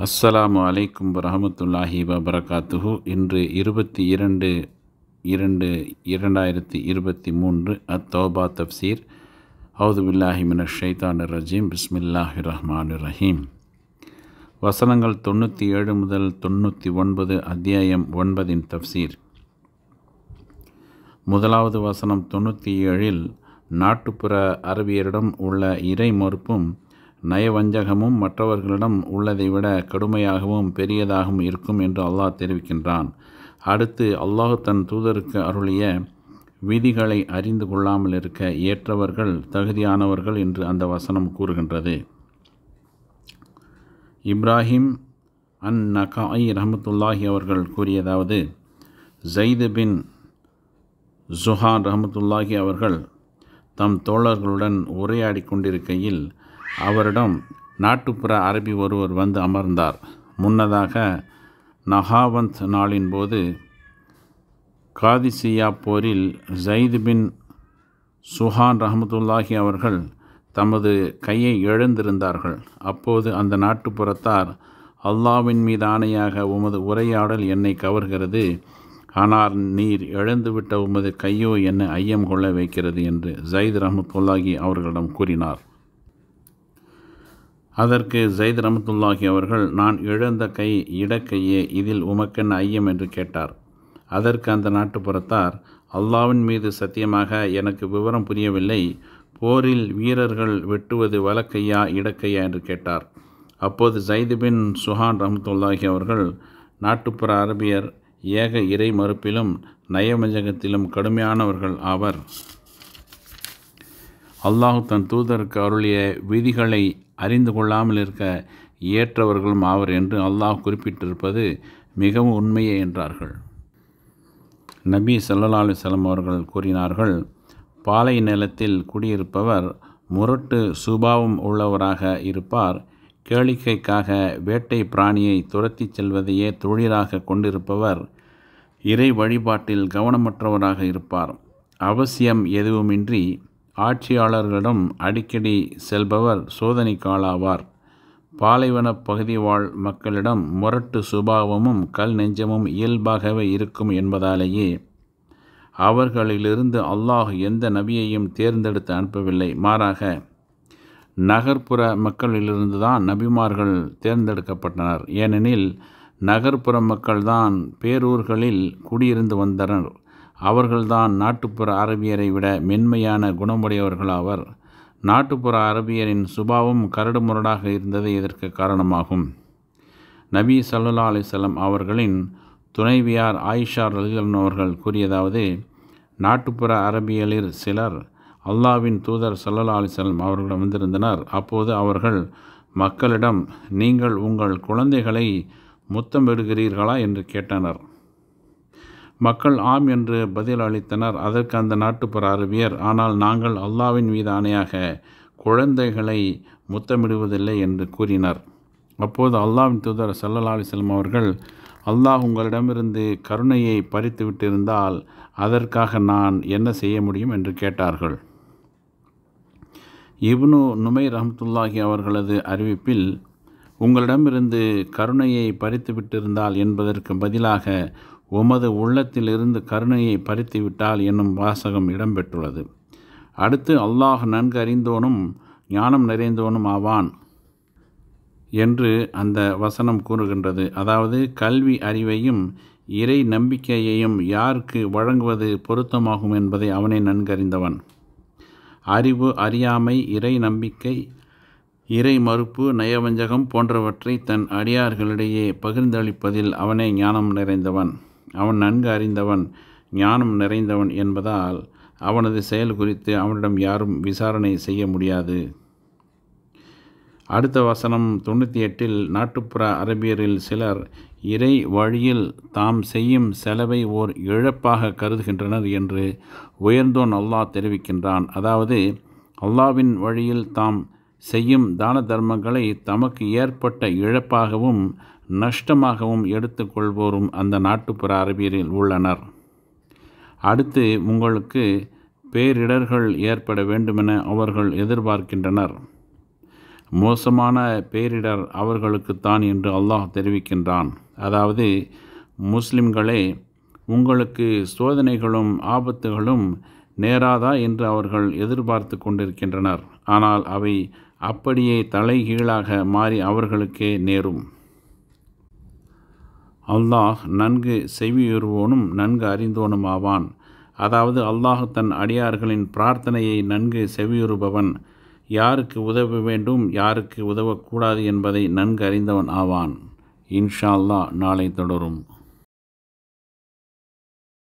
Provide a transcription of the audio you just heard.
அஸ்ஸலாமு அலைக்கும் வரஹமத்துல்லாஹி வபரகாத்துஹு இன்று இருபத்தி இரண்டு இரண்டு இரண்டாயிரத்தி இருபத்தி மூன்று அத்தௌபா தப்சீர் ஹவுது பில்லாஹி மின ஷைதான் ரஜீம் பிஸ்மில்லாஹி ரஹ்மான் ரஹீம் வசனங்கள் தொண்ணூற்றி ஏழு முதல் தொண்ணூற்றி ஒன்பது அத்தியாயம் ஒன்பதின் தப்சீர் முதலாவது வசனம் தொண்ணூற்றி ஏழில் நாட்டுப்புற அரபியரிடம் உள்ள இறை மறுப்பும் நயவஞ்சகமும் மற்றவர்களிடம் உள்ளதை விட கடுமையாகவும் பெரியதாகவும் இருக்கும் என்று அல்லாஹ் தெரிவிக்கின்றான் அடுத்து அல்லாஹ் தன் தூதருக்கு அருளிய விதிகளை அறிந்து கொள்ளாமல் இருக்க ஏற்றவர்கள் தகுதியானவர்கள் என்று அந்த வசனம் கூறுகின்றது இப்ராஹிம் அன் நகாய் ரஹமத்துல்லாஹி அவர்கள் கூறியதாவது ஜெயிது பின் ஜுஹான் ரஹமத்துல்லாஹி அவர்கள் தம் தோழர்களுடன் உரையாடி கொண்டிருக்கையில் அவரிடம் நாட்டுப்புற அரபி ஒருவர் வந்து அமர்ந்தார் முன்னதாக நஹாவந்த் நாளின் போது காதிசியா போரில் ஜயித் பின் சுஹான் ரஹமத்துல்லாஹி அவர்கள் தமது கையை இழந்திருந்தார்கள் அப்போது அந்த நாட்டுப்புறத்தார் அல்லாவின் மீது ஆணையாக உமது உரையாடல் என்னை கவர்கிறது ஆனால் நீர் இழந்துவிட்ட உமது கையோ என்ன ஐயம் கொள்ள வைக்கிறது என்று ஜயித் ரஹமத்துல்லாஹி அவர்களிடம் கூறினார் அதற்கு ஜயித் ரஹமத்துல்லாஹி அவர்கள் நான் இழந்த கை இடக்கையே இதில் உமக்கென்ன ஐயம் என்று கேட்டார் அதற்கு அந்த நாட்டுப்புறத்தார் அல்லாவின் மீது சத்தியமாக எனக்கு விவரம் புரியவில்லை போரில் வீரர்கள் வெட்டுவது வலக்கையா இடக்கையா என்று கேட்டார் அப்போது ஜயித் பின் சுஹான் ரஹமத்துல்லாஹி அவர்கள் நாட்டுப்புற அரபியர் ஏக இறை மறுப்பிலும் நயவஞ்சகத்திலும் கடுமையானவர்கள் ஆவர் அல்லாஹ் தன் தூதருக்கு அருளிய விதிகளை அறிந்து கொள்ளாமல் இருக்க ஏற்றவர்களும் ஆவர் என்று அல்லாஹ் குறிப்பிட்டிருப்பது மிகவும் உண்மையே என்றார்கள் நபி சல்லா அலுவலம் அவர்கள் கூறினார்கள் பாலை நிலத்தில் குடியிருப்பவர் முரட்டு சுபாவம் உள்ளவராக இருப்பார் கேளிக்கைக்காக வேட்டை பிராணியை துரத்தி செல்வதையே தொழிலாக கொண்டிருப்பவர் இறை வழிபாட்டில் கவனமற்றவராக இருப்பார் அவசியம் எதுவுமின்றி ஆட்சியாளர்களிடம் அடிக்கடி செல்பவர் சோதனைக்காளாவார் பாலைவன பகுதி வாழ் மக்களிடம் முரட்டு சுபாவமும் கல் நெஞ்சமும் இயல்பாகவே இருக்கும் என்பதாலேயே அவர்களிலிருந்து அல்லாஹ் எந்த நபியையும் தேர்ந்தெடுத்து அனுப்பவில்லை மாறாக நகர்ப்புற மக்களிலிருந்து தான் நபிமார்கள் தேர்ந்தெடுக்கப்பட்டனர் ஏனெனில் நகர்ப்புற மக்கள்தான் பேரூர்களில் குடியிருந்து வந்தனர் அவர்கள்தான் நாட்டுப்புற அரபியரை விட மென்மையான குணமுடையவர்களாவர் நாட்டுப்புற அரபியரின் சுபாவம் கரடுமுரடாக இருந்தது இதற்கு காரணமாகும் நபி சல்லா அலிசல்லாம் அவர்களின் துணைவியார் ஆயிஷா ரலிலன் அவர்கள் கூறியதாவது நாட்டுப்புற அரபியலில் சிலர் அல்லாவின் தூதர் சல்லல்லா அலிசல்லாம் அவர்களிடம் வந்திருந்தனர் அப்போது அவர்கள் மக்களிடம் நீங்கள் உங்கள் குழந்தைகளை முத்தமிடுகிறீர்களா என்று கேட்டனர் மக்கள் ஆம் என்று பதில் அளித்தனர் அதற்கு அந்த நாட்டுப்புற அரபியர் ஆனால் நாங்கள் அல்லாவின் மீது ஆணையாக குழந்தைகளை முத்தமிடுவதில்லை என்று கூறினர் அப்போது அல்லாவின் தூதர் சல்லல்லா அலிஸ்லம் அவர்கள் அல்லாஹ் உங்களிடமிருந்து கருணையை பறித்து விட்டிருந்தால் அதற்காக நான் என்ன செய்ய முடியும் என்று கேட்டார்கள் இப்னு நுமை ரஹமத்துல்லாஹி அவர்களது அறிவிப்பில் உங்களிடமிருந்து கருணையை பறித்து விட்டிருந்தால் என்பதற்கு பதிலாக உமது உள்ளத்திலிருந்து கருணையை பறித்து விட்டால் என்னும் வாசகம் இடம்பெற்றுள்ளது அடுத்து அல்லாஹ் நன்கு அறிந்தோனும் ஞானம் நிறைந்தோனும் ஆவான் என்று அந்த வசனம் கூறுகின்றது அதாவது கல்வி அறிவையும் இறை நம்பிக்கையையும் யாருக்கு வழங்குவது பொருத்தமாகும் என்பதை அவனை நன்கறிந்தவன் அறிவு அறியாமை இறை நம்பிக்கை இறை மறுப்பு நயவஞ்சகம் போன்றவற்றை தன் அடியார்களிடையே பகிர்ந்தளிப்பதில் அவனே ஞானம் நிறைந்தவன் அவன் நன்கு அறிந்தவன் ஞானம் நிறைந்தவன் என்பதால் அவனது செயல் குறித்து அவனிடம் யாரும் விசாரணை செய்ய முடியாது அடுத்த வசனம் தொண்ணூற்றி எட்டில் நாட்டுப்புற அரபியரில் சிலர் இறை வழியில் தாம் செய்யும் செலவை ஓர் இழப்பாக கருதுகின்றனர் என்று உயர்ந்தோன் அல்லாஹ் தெரிவிக்கின்றான் அதாவது அல்லாவின் வழியில் தாம் செய்யும் தான தர்மங்களை தமக்கு ஏற்பட்ட இழப்பாகவும் நஷ்டமாகவும் எடுத்துக்கொள்வோரும் அந்த நாட்டுப்புற அரபியரில் உள்ளனர் அடுத்து உங்களுக்கு பேரிடர்கள் ஏற்பட வேண்டுமென அவர்கள் எதிர்பார்க்கின்றனர் மோசமான பேரிடர் அவர்களுக்குத்தான் என்று அல்லாஹ் தெரிவிக்கின்றான் அதாவது முஸ்லிம்களே உங்களுக்கு சோதனைகளும் ஆபத்துகளும் நேராதா என்று அவர்கள் எதிர்பார்த்து கொண்டிருக்கின்றனர் ஆனால் அவை அப்படியே தலைகீழாக மாறி அவர்களுக்கே நேரும் அல்லாஹ் நன்கு செவியுறுவோனும் நன்கு அறிந்தோனும் ஆவான் அதாவது அல்லாஹ் தன் அடியார்களின் பிரார்த்தனையை நன்கு செவியுறுபவன் யாருக்கு உதவ வேண்டும் யாருக்கு உதவக்கூடாது என்பதை நன்கு அறிந்தவன் ஆவான் இன்ஷா அல்லாஹ் நாளை தொடரும்